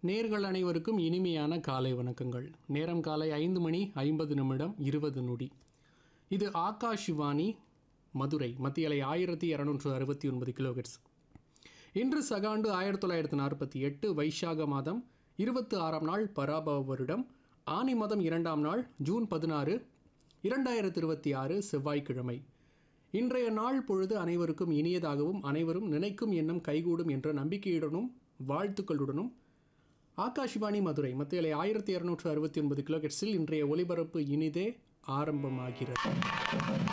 நேர்கள் அனைவருக்கும் இனிமையான காலை வணக்கங்கள் நேரம் காலை ஐந்து மணி ஐம்பது நிமிடம் இருபது நொடி இது ஆகாஷ்வாணி மதுரை மத்திய அலை ஆயிரத்தி இரநூற்று அறுபத்தி ஒன்பது கிலோஹெட்ஸ் இன்று சகாண்டு ஆயிரத்தி தொள்ளாயிரத்தி நாற்பத்தி எட்டு வைசாக மாதம் இருபத்தி ஆறாம் நாள் பராபவ வருடம் ஆனி மாதம் இரண்டாம் நாள் ஜூன் பதினாறு இரண்டாயிரத்தி இருபத்தி ஆறு செவ்வாய்க்கிழமை இன்றைய நாள் பொழுது அனைவருக்கும் இனியதாகவும் அனைவரும் நினைக்கும் எண்ணம் கைகூடும் என்ற நம்பிக்கையுடனும் வாழ்த்துக்களுடனும் ஆகாஷ்வாணி மதுரை மத்திய அலை ஆயிரத்தி இரநூற்று அறுபத்தி ஒன்பது கிலோஹெட்ஸில் இன்றைய ஒலிபரப்பு இனிதே ஆரம்பமாகிறது